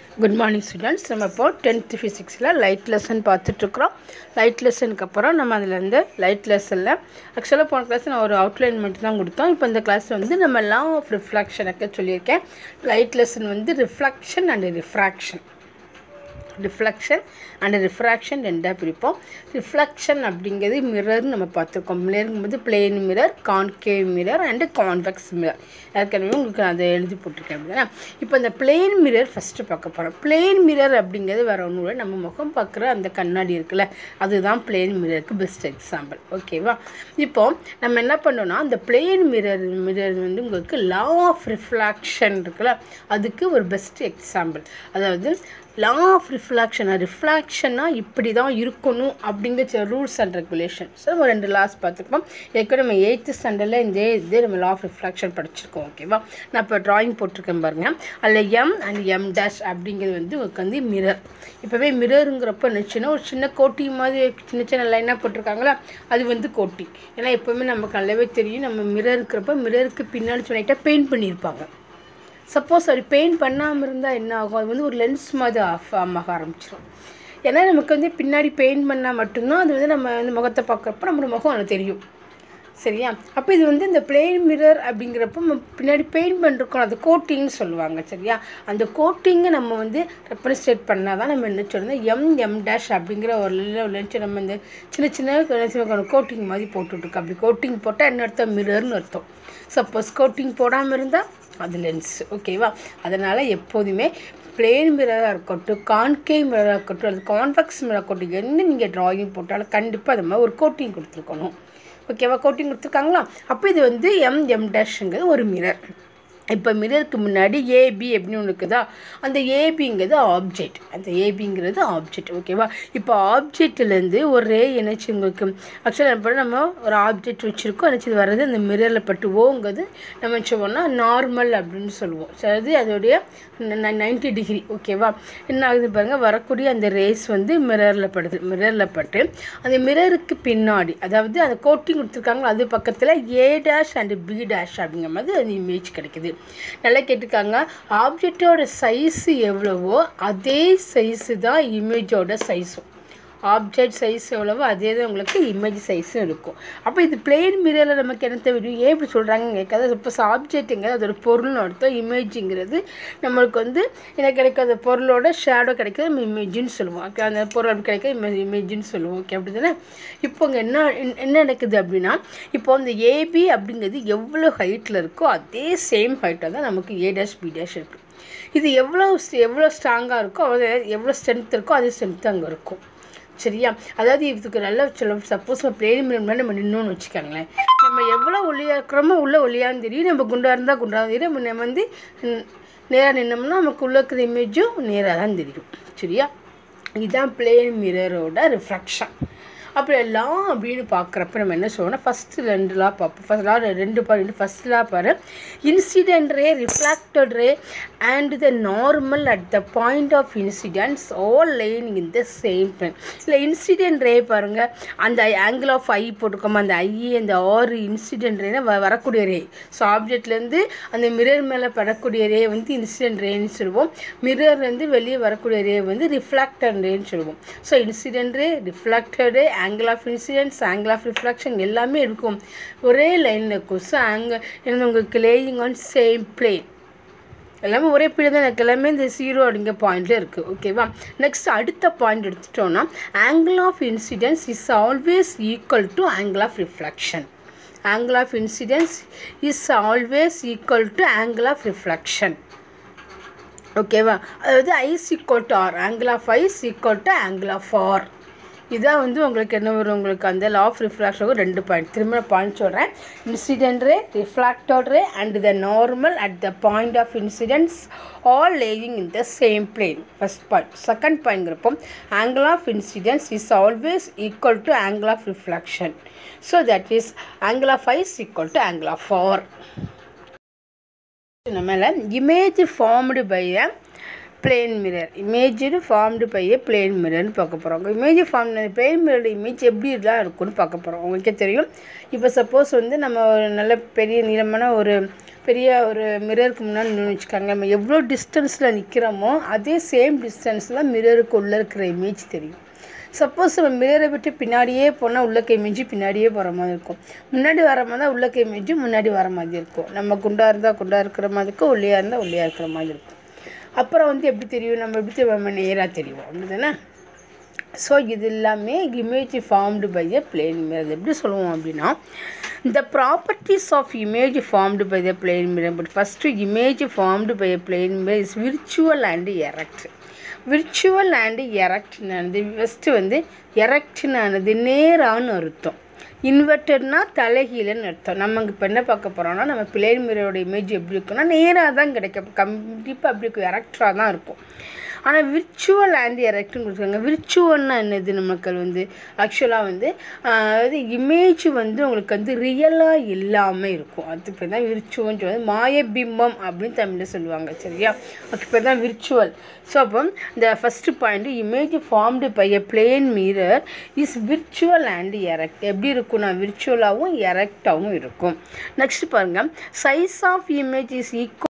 good morning students நம்ம இப்போ tenth ஃபிசிக்ஸில் லைட் லெசன் பார்த்துட்ருக்குறோம் லைட் லெசனுக்கு அப்புறம் நம்ம அதில் வந்து லைட் லெசனில் ஆக்சுவலாக போன கிளாஸ் நான் ஒரு அவுட்லைன் மட்டும் தான் கொடுத்தோம் இப்போ இந்த கிளாஸில் வந்து நம்ம லா ஆஃப் ரிஃப்ளெக்ஷனுக்கு சொல்லியிருக்கேன் லைட் லெசன் வந்து reflection and refraction reflection and refraction ரெண்டாக பிரிப்போம் ரிஃப்ளெக்ஷன் அப்படிங்கிறது மிரர்னு நம்ம பார்த்துருக்கோம் மிரருங்கும்போது plane mirror concave mirror and convex mirror ஏற்கனவே உங்களுக்கு அதை எழுதி போட்டிருக்கேன் அப்படின்னா இப்போ இந்த பிளெயின் மிரர் ஃபஸ்ட்டு பார்க்க போகிறோம் பிளெயின் மிரர் அப்படிங்கிறது வேற ஒன்றும் இல்லை நம்ம முகம் பார்க்குற அந்த கண்ணாடி இருக்குல்ல அதுதான் பிளெயின் மிரருக்கு பெஸ்ட் எக்ஸாம்பிள் ஓகேவா இப்போ நம்ம என்ன பண்ணோம்னா அந்த பிளெயின் மிரர் மிரர் வந்து உங்களுக்கு லா ஆஃப் ரிஃப்ளாக்ஷன் இருக்குல்ல அதுக்கு ஒரு பெஸ்ட் எக்ஸாம்பிள் அதாவது லா ஆஃப் ரிஃப்ளாக்ஷன் ரிஃப்ளாக்ஷன்னா இப்படி தான் இருக்கணும் அப்படிங்கிற சில ரூல்ஸ் அண்ட் ரெகுலேஷன்ஸ் நம்ம ரெண்டு லாஸ் பார்த்துருப்போம் ஏற்கனவே நம்ம எயித்து ஸ்டாண்டர்டில் இந்த இதே நம்ம லா ஆஃப் ரிஃப்ளாக்ஷன் படிச்சிருக்கோம் ஓகேவா நான் இப்போ ட்ராயிங் போட்டிருக்கேன் பாருங்கள் அதில் எம் அண்ட் எம் டேஷ் அப்படிங்கிறது வந்து உங்களுக்கு வந்து மிரர் இப்போவே மிரருங்கிறப்ப நினச்சுன்னா ஒரு சின்ன கோட்டி மாதிரி சின்ன சின்ன லைனாக போட்டிருக்காங்களா அது வந்து கோட்டி ஏன்னா எப்போவுமே நமக்கு நல்லாவே தெரியும் நம்ம மிரர் இருக்கிறப்ப மிரருக்கு பின்னாடி சொல்லிட்டா பெயிண்ட் பண்ணியிருப்பாங்க சப்போஸ் அப்படி பெயிண்ட் பண்ணாமல் இருந்தால் என்ன ஆகும் அது வந்து ஒரு லென்ஸ் மாதிரி ஃபார்ம் ஆக ஆரம்பிச்சிடும் ஏன்னா நமக்கு வந்து பின்னாடி பெயிண்ட் பண்ணால் மட்டும்தான் அது வந்து நம்ம வந்து முகத்தை பார்க்குறப்ப நம்மளோட முகம் எனக்கு தெரியும் சரியா அப்போ இது வந்து இந்த பிளெயின் மிரர் அப்படிங்கிறப்ப நம்ம பின்னாடி பெயிண்ட் பண்ணிருக்கோம் அது கோட்டிங்னு சொல்லுவாங்க சரியா அந்த கோட்டிங்கை நம்ம வந்து ரெப்ரசன்ட் பண்ணால் தான் நம்ம என்ன சொல்லணும் எம் எம் டேஷ் அப்படிங்கிற ஒரு லென்ஸ் நம்ம இந்த சின்ன சின்ன கோட்டிங் மாதிரி போட்டுட்ருக்கோம் அப்படி கோட்டிங் போட்டால் என்ன அர்த்தம் மிரர்னு அர்த்தம் சப்போஸ் கோட்டிங் போடாமல் இருந்தால் அது லென்ஸ் ஓகேவா அதனால் எப்போதுமே பிளேன் மிரராக இருக்கட்டும் கான்கே மிரராக இருக்கட்டும் அது கான்வெக்ஸ் மிரராக இருக்கட்டும் என்ன நீங்கள் ட்ராயிங் போட்டாலும் கண்டிப்பாக அது மாதிரி ஒரு கோட்டிங் கொடுத்துருக்கணும் ஓகேவா கோட்டிங் கொடுத்துருக்காங்களா அப்போ இது வந்து எம் எம் டேஷுங்கிறது ஒரு மிரர் இப்போ மிரருக்கு முன்னாடி ஏபி அப்படின்னு ஒன்று இருக்குதா அந்த ஏபிங்கிறது ஆப்ஜெக்ட் அந்த ஏபிங்கிறது ஆப்ஜெக்ட் ஓகேவா இப்போ ஆப்ஜெக்ட்லேருந்து ஒரு ரே இணைச்சி உங்களுக்கு ஆக்சுவலாக இப்போ நம்ம ஒரு ஆப்ஜெக்ட் வச்சுருக்கோம் நினச்சி வர்றது அந்த மிரரில் பட்டு ஓங்கிறது நம்ம சொன்னோம்னா நார்மல் அப்படின்னு சொல்லுவோம் அதாவது அதோடைய நைன்டி டிகிரி ஓகேவா என்ன ஆகுது பாருங்கள் வரக்கூடிய அந்த ரேஸ் வந்து மிரரில் படுது மிரரில் பட்டு அந்த மிரருக்கு பின்னாடி அதாவது அந்த கோட்டிங் கொடுத்துருக்காங்களோ அது பக்கத்தில் A dash and B dash அப்படிங்கிற மாதிரி அந்த இமேஜ் கிடைக்குது நல்லா கேட்டுக்காங்க ஆப்ஜெக்டோட சைஸு எவ்வளவோ அதே சைஸு தான் இமேஜோட சைஸும் ஆப்ஜெக்ட் சைஸ் எவ்வளவோ அதே தான் உங்களுக்கு இமேஜ் சைஸும் இருக்கும் அப்போ இது பிளெயின் மிரரில் நமக்கு என்ன தெரியும் ஏன் இப்படி சொல்கிறாங்க கேட்காது சப்போஸ் ஆப்ஜெக்ட்டுங்கிறது அதோட பொருள்னு அர்த்தம் இமேஜுங்கிறது நம்மளுக்கு வந்து எனக்கு கிடைக்காத பொருளோட ஷேடோ கிடைக்கிறது நம்ம இமேஜின்னு சொல்லுவோம் ஓகே அந்த பொருள் அப்படி கிடைக்க இமே இமேஜின்னு சொல்லுவோம் ஓகே அப்படி தானே இப்போ இங்கே என்ன என்ன நடக்குது அப்படின்னா இப்போ அந்த ஏபி அப்படிங்கிறது எவ்வளோ ஹைட்டில் இருக்கோ அதே சேம் ஹைட்டாக தான் நமக்கு ஏ டேஷ் பி டேஷ் இருக்குது இது எவ்வளோ எவ்வளோ ஸ்ட்ராங்காக இருக்கோ அவ்வளோ எவ்வளோ ஸ்ட்ரென்த் இருக்கோ அதே ஸ்ட்ரென்த் அங்கே இருக்கும் சரியா அதாவது இதுக்கு நல்ல சொல்ல சப்போஸ் நம்ம பிளேன் முன்னாடி நம்ம நின்னோன்னு வச்சுக்கோங்களேன் நம்ம எவ்வளோ ஒல்லியாக இருக்கிறோமோ உள்ளே ஒல்லியான்னு தெரியும் நம்ம குண்டாக இருந்தால் குண்டாக தெரியும் நம்ம வந்து நேராக நின்னோம்னா நமக்கு உள்ள இருக்கிற இமேஜும் நேராக தான் தெரியும் சரியா இதுதான் பிளேன் மிரரோட ரிஃப்ளெக்ஷன் அப்போ எல்லாம் அப்படின்னு பார்க்குறப்ப நம்ம என்ன சொல்லணும்னா ஃபஸ்ட்டு ரெண்டு லா பார்ப்போம் ஃபஸ்ட் லா ரெண்டு பாயிண்ட் ஃபஸ்ட் லா பாரு incident ray reflected ray and the normal at the point of incidence all lining in the same plane இல்லை இன்சிடென்ட் ரே பாருங்கள் அந்த ஆங்கிள் ஆஃப் ஐ போட்டிருக்கோம் அந்த ஐ அந்த ஆறு இன்சிடென்ட் ரேனா வ வரக்கூடிய ரே ஸோ ஆப்ஜெக்ட்லேருந்து அந்த மிரர் மேலே படக்கூடிய ரே வந்து இன்சிடென்ட் ரேன்னு சொல்லுவோம் மிரர்லேருந்து வெளியே வரக்கூடிய ரே வந்து ரிஃப்ளாக்டட் ரேன்னு சொல்லுவோம் so incident ray reflected ray angle of incidence angle of reflection எல்லாமே இருக்கும் ஒரே லைனில் இருக்கும் ஸோ அங்கே என்ன உங்களுக்கு லேயிங் ஆன் சேம் பிளேன் எல்லாமே ஒரே பீரியட் தான் எனக்கு எல்லாமே இந்த ஜீரோ அப்படிங்கிற பாயிண்ட்ல இருக்குது ஓகேவா நெக்ஸ்ட் அடுத்த பாயிண்ட் எடுத்துட்டோம்னா angle of incidence is always equal to angle of reflection angle of incidence is always equal to angle of reflection ஓகேவா அதாவது i is equal to r angle of i is equal to angle of r இதான் வந்து உங்களுக்கு என்ன வரும் உங்களுக்கு அந்த law of ரிஃப்ளாக்ஷனுக்கு ரெண்டு பாயிண்ட் திரும்ப பாயிண்ட் சொல்கிறேன் incident ray reflected ray and the normal at the point of incidence all laying in the same plane first point second பாயிண்ட்ங்கிறப்போ angle of incidence is always equal to angle of reflection so that is angle of i is equal to angle of r நம்மள image formed by a plane mirror image formed by a plane மிரர்னு பார்க்க போகிறோம் image form plane மிரரோட image எப்படி இதெல்லாம் இருக்குன்னு பார்க்க போகிறோம் உங்களுக்கே தெரியும் இப்போ சப்போஸ் வந்து நம்ம ஒரு நல்ல பெரிய நீளமான ஒரு பெரிய ஒரு மிரருக்கு முன்னாடி நின்று வச்சுக்காங்க நம்ம எவ்வளோ டிஸ்டன்ஸில் நிற்கிறோமோ அதே சேம் டிஸ்டன்ஸில் மிரருக்கு உள்ளே இருக்கிற இமேஜ் தெரியும் சப்போஸ் நம்ம மிரரை விட்டு பின்னாடியே போனால் உள்ளக்க இமேஜ் பின்னாடியே போகிற மாதிரி இருக்கும் முன்னாடி வர மாதிரி தான் உள்ளக்க இமேஜ் முன்னாடி வர மாதிரி இருக்கும் நம்ம குண்டாக இருந்தால் குண்டாக இருக்கிற மாதிரி இருக்கும் ஒல்லியாக இருந்தால் ஒல்லியாக இருக்கிற மாதிரி இருக்கும் அப்புறம் வந்து எப்படி தெரியும் நம்ம எப்படி தெரியும் நம்ம நேராக தெரியும் அப்படி தானே ஸோ இது எல்லாமே image formed by a plane mirror எப்படி சொல்லுவோம் அப்படின்னா the properties of image formed by the plane mirror but first image formed by a plane mirror is virtual and erect virtual and எரக்ட்னானது ஃபஸ்ட்டு வந்து எரக்ட்னானது நேரான்னு அர்த்தம் இன்வெர்டட்னா தலைகீழன்னு அர்த்தம் நம்ம இப்போ என்ன பார்க்க போகிறோம்னா நம்ம பிளேன் மிரரோட இமேஜ் எப்படி இருக்குன்னா நேராக தான் கிடைக்கும் கண்டிப்பாக அப்படி இருக்கும் எரக்டராக தான் இருக்கும் ஆனால் விர்ச்சுவல் அண்ட் எரக்ட்னு கொடுத்துருக்காங்க விர்ச்சுவல்னா என்னது நமக்கு வந்து ஆக்சுவலாக வந்து அதாவது இமேஜ் வந்து உங்களுக்கு வந்து ரியலாக இல்லாமல் இருக்கும் அதுக்கு பேர் தான் விர்ச்சுவல்னு சொல்லுவாங்க மாயபிம்பம் அப்படின்னு தமிழில் சொல்லுவாங்க சரியா அதுக்கு பேர் தான் விர்ச்சுவல் ஸோ அப்போ இந்த first point image formed by a plane mirror is virtual and erect எப்படி இருக்கும்னா விர்ச்சுவலாகவும் எரக்டாகவும் இருக்கும் நெக்ஸ்ட் பாருங்கள் size of image is equal